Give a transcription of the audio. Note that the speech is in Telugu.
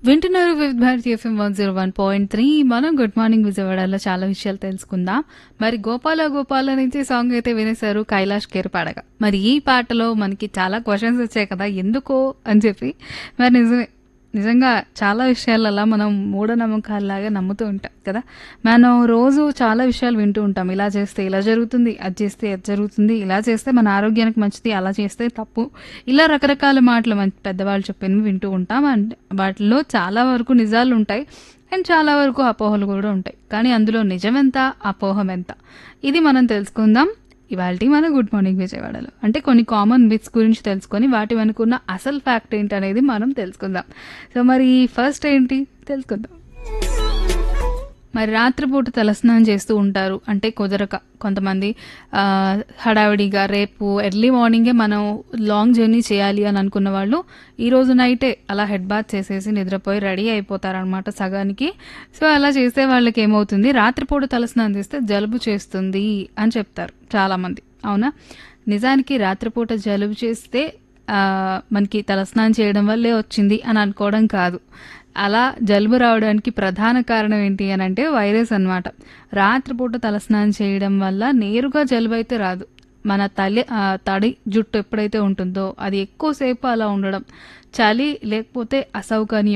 వింటున్నారు with Bharathi FM one zero one point three మనం గుడ్ మార్నింగ్ విజయవాడలో చాలా విషయాలు తెలుసుకుందాం మరి గోపాల గోపాల నుంచి సాంగ్ అయితే వినేశారు కైలాష్ కేర్ పాడగా మరి ఈ పాటలో మనకి చాలా క్వశ్చన్స్ వచ్చాయి కదా ఎందుకో అని చెప్పి మరి నిజమే నిజంగా చాలా విషయాలలో మనం మూఢనమ్మకాలలాగా నమ్ముతూ ఉంటాం కదా మనం రోజు చాలా విషయాలు వింటూ ఉంటాం ఇలా చేస్తే ఇలా జరుగుతుంది అది చేస్తే అది జరుగుతుంది ఇలా చేస్తే మన ఆరోగ్యానికి మంచిది అలా చేస్తే తప్పు ఇలా రకరకాల మాటలు మన పెద్దవాళ్ళు చెప్పినవి వింటూ ఉంటాం అండ్ వాటిలో చాలా వరకు నిజాలు ఉంటాయి అండ్ చాలా వరకు అపోహలు కూడా ఉంటాయి కానీ అందులో నిజమెంత అపోహం ఎంత ఇది మనం తెలుసుకుందాం ఇవాళ మన గుడ్ మార్నింగ్ విజయవాడలో అంటే కొన్ని కామన్ మిత్స్ గురించి తెలుసుకొని వాటి వెనుకున్న అసలు ఫ్యాక్ట్ ఏంటి అనేది మనం తెలుసుకుందాం సో మరి ఫస్ట్ ఏంటి తెలుసుకుందాం మరి రాత్రిపూట తలస్నానం చేస్తూ ఉంటారు అంటే కుదరక కొంతమంది ఆ, హడావిడిగా రేపు ఎర్లీ మార్నింగే మనం లాంగ్ జర్నీ చేయాలి అని అనుకున్న వాళ్ళు ఈ రోజు నైటే అలా హెడ్ బాత్ చేసేసి నిద్రపోయి రెడీ అయిపోతారనమాట సగానికి సో అలా చేసే వాళ్ళకి ఏమవుతుంది రాత్రిపూట తలస్నానం చేస్తే జలుబు చేస్తుంది అని చెప్తారు చాలామంది అవునా నిజానికి రాత్రిపూట జలుబు చేస్తే ఆ, మనకి తలస్నానం చేయడం వల్లే వచ్చింది అని అనుకోవడం కాదు అలా జలుబు రావడానికి ప్రధాన కారణం ఏంటి అని అంటే వైరస్ అన్నమాట రాత్రిపూట తలస్నానం చేయడం వల్ల నేరుగా జలుబు అయితే రాదు మన తలి ఆ, తడి జుట్టు ఎప్పుడైతే ఉంటుందో అది ఎక్కువసేపు అలా ఉండడం చలి లేకపోతే అసౌకర్యం